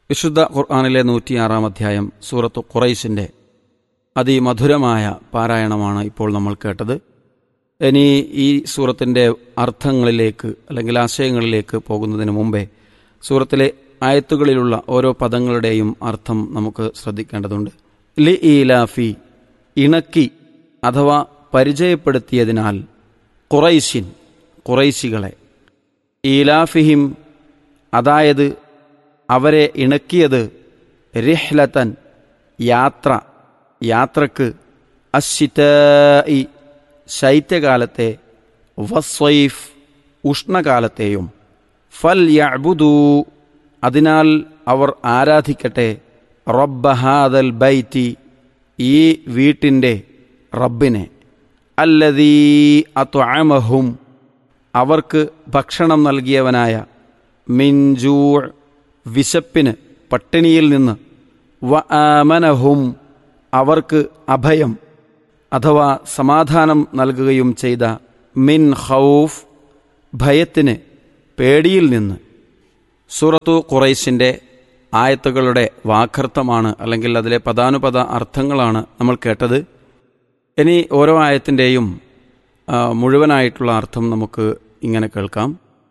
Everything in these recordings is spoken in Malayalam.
വിശുദ്ധ ഖുർആാനിലെ നൂറ്റിയാറാം അധ്യായം സൂറത്ത് ഖുറൈശിൻ്റെ അതിമധുരമായ പാരായണമാണ് ഇപ്പോൾ നമ്മൾ കേട്ടത് ഇനി ഈ സൂറത്തിൻ്റെ അർത്ഥങ്ങളിലേക്ക് അല്ലെങ്കിൽ ആശയങ്ങളിലേക്ക് പോകുന്നതിന് മുമ്പേ സൂറത്തിലെ ആയത്തുകളിലുള്ള ഓരോ പദങ്ങളുടെയും അർത്ഥം നമുക്ക് ശ്രദ്ധിക്കേണ്ടതുണ്ട് ലി ഈലാഫി ഇണക്കി അഥവാ പരിചയപ്പെടുത്തിയതിനാൽ ഖുറൈശിൻ ഖുറൈശികളെ ഈലാഫിഹിം അതായത് അവരെ ഇണക്കിയത് റിഹ്ലത്തൻ യാത്ര യാത്രക്ക് അശിതായി ശൈത്യകാലത്തെ വസ്വൈഫ് ഉഷ്ണകാലത്തെയും ഫൽ യഅബുദൂ അതിനാൽ അവർ ആരാധിക്കട്ടെ റബ്ബഹാദൽ ബൈറ്റി ഈ വീട്ടിൻ്റെ റബ്ബിനെ അല്ലതീ അത്വഅമഹും അവർക്ക് ഭക്ഷണം നൽകിയവനായ മിൻജൂ വിശപ്പിന് പട്ടിണിയിൽ നിന്ന് വ ആമനഹും അവർക്ക് അഭയം അഥവാ സമാധാനം നൽകുകയും ചെയ്ത മിൻ ഖൗഫ് ഭയത്തിന് പേടിയിൽ നിന്ന് സൂറത്തു ഖുറൈശിൻ്റെ ആയത്തുകളുടെ വാക്കർത്ഥമാണ് അല്ലെങ്കിൽ അതിലെ പദാനുപദ അർത്ഥങ്ങളാണ് നമ്മൾ കേട്ടത് ഇനി ഓരോ ആയത്തിൻ്റെയും മുഴുവനായിട്ടുള്ള അർത്ഥം നമുക്ക് ഇങ്ങനെ കേൾക്കാം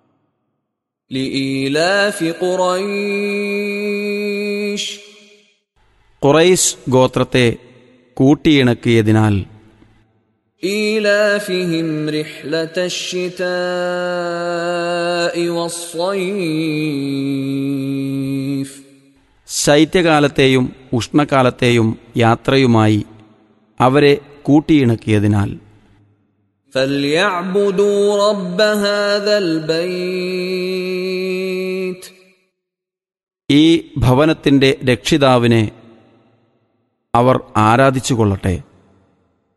لإيلاف قريش ഖുറൈശ് ഗോത്രത്തെ കൂട്ടിയിണക്കിയതിനാൽ إيلافهم رحلة الشتاء والصيف ശൈത്യകാലത്തെയും ഉഷ്ണകാലത്തെയും യാത്രയുമായി അവരെ കൂട്ടിയിണക്കിയതിനാൽ فليعبدوا رب هذا البيت ഈ ഭവനത്തിൻ്റെ രക്ഷിതാവിനെ അവർ ആരാധിച്ചു കൊള്ളട്ടെ